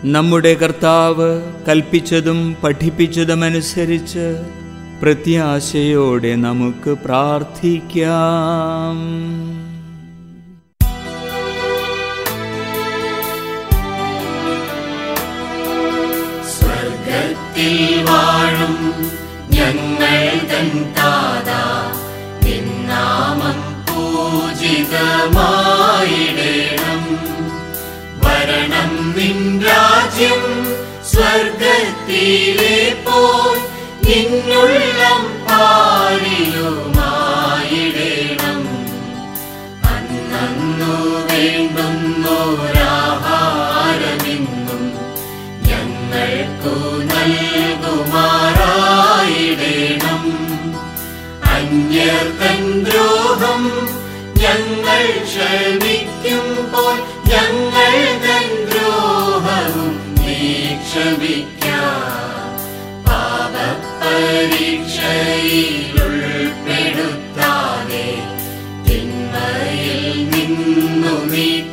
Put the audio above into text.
നമ്മുടെ കർത്താവ് കൽപ്പിച്ചതും പഠിപ്പിച്ചതുമനുസരിച്ച് പ്രത്യാശയോടെ നമുക്ക് പ്രാർത്ഥിക്കാം സ്വർഗത്തിൽ വാഴും ഞങ്ങൾ തൻ താതാ നിന്നാമം പൂജിതമായിടേണം വരണം നിൻ രാജ്യം സ്വർഗത്തിലെ പോൽ നിന്നുള്ളം പാലിലുമായിടേണം അന്നു വേണ്ടുന്നോരാഹാരമെന്നും ഞങ്ങൾക്കു നൽകുമാറായിടേണം അന്യർത്തൻ ദ്രോഹം ഞങ്ങൾ ക്ഷമിക്കുമ്പോൾ ഞങ്ങൾ തൻ ദ്രോഹവും നീ ക്ഷമിക്കാം പാപപരീക്ഷയിലുൾപ്പെടുത്താതെ തിന്മയിൽ നിന്നു നീ